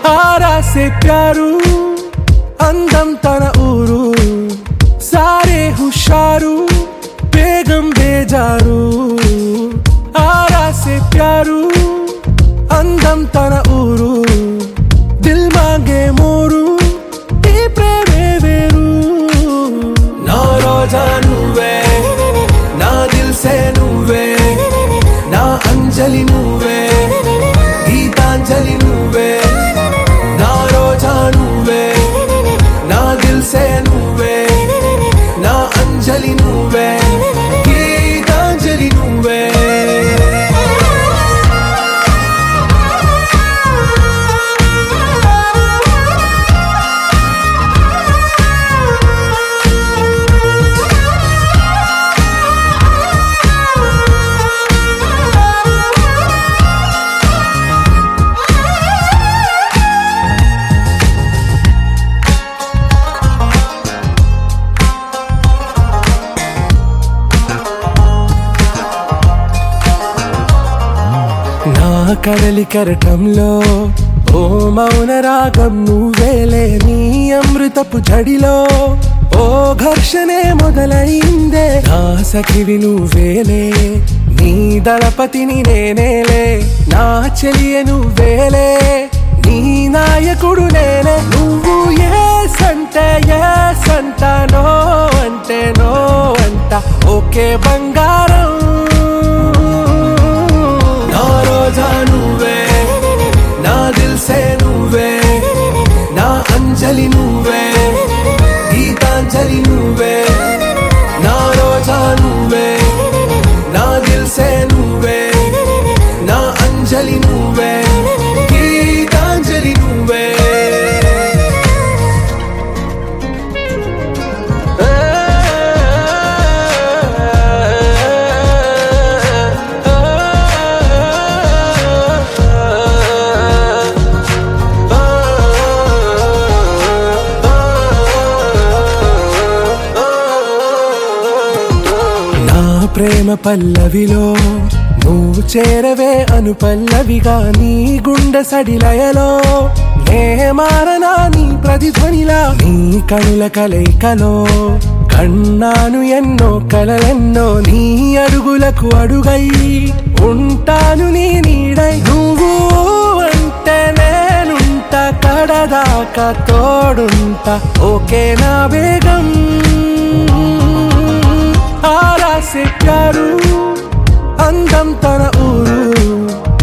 ఆరా సే ప్యారు అందం తన ఊరు సారే హుషారు బేగం బేజారు ఆరా సే ప్యారు అందం తన ఊరు దిల్ మాంగే మోరు ఈ ప్రేమే వేరు నా రోజా నువ్వే నా దిల్ సే నువ్వే నా అంజలి నువ్వే గీతాంజలి నువ్వే నా రోజా నువ్వే నా దిల్ సే నువ్వే నా అంజలి నువ్వే గీతాంజలి నువ్వే నా కడలి కరటంలో ఓ మౌన రాగం నువ్వేలే నీ అమృతపు జడిలో ఓ ఘర్షణే మొదలైందే నా సఖివి నువ్వేలే నీ దళపతిని నేనేలే నా చెలియ నువ్వేలే నీ నాయకుడు నేనే నువ్వు ఏ సంటే ఏ సంట నో అంటే నో అంట ఓకే బంగారం నా రోజా నువ్వే నా దిల్ సే నువ్వే నా అంజలి నువ్వే గీతాంజలి నువ్వే నా రోజా నువ్వే నా దిల్ సే నువ్వే నా అంజలి నువ్వే గీతాంజలి నువ్వే నా ప్రేమ పల్లవిలో నువ్వు చేరవే అను పల్లవిగా నీ గుండె సడిలయలో నే మారనా నీ ప్రతిధ్వనిలా నీ కనుల కలయికలో కన్నాను ఎన్నో కలలెన్నో నీ అడుగులకు అడుగై ఉంటాను నీ నీడై నువ్వు అంటే నేనుంట కడదాకా తోడుంటా ఓకే నా బేగం ఆరా సే ప్యారు అందం తన ఊరు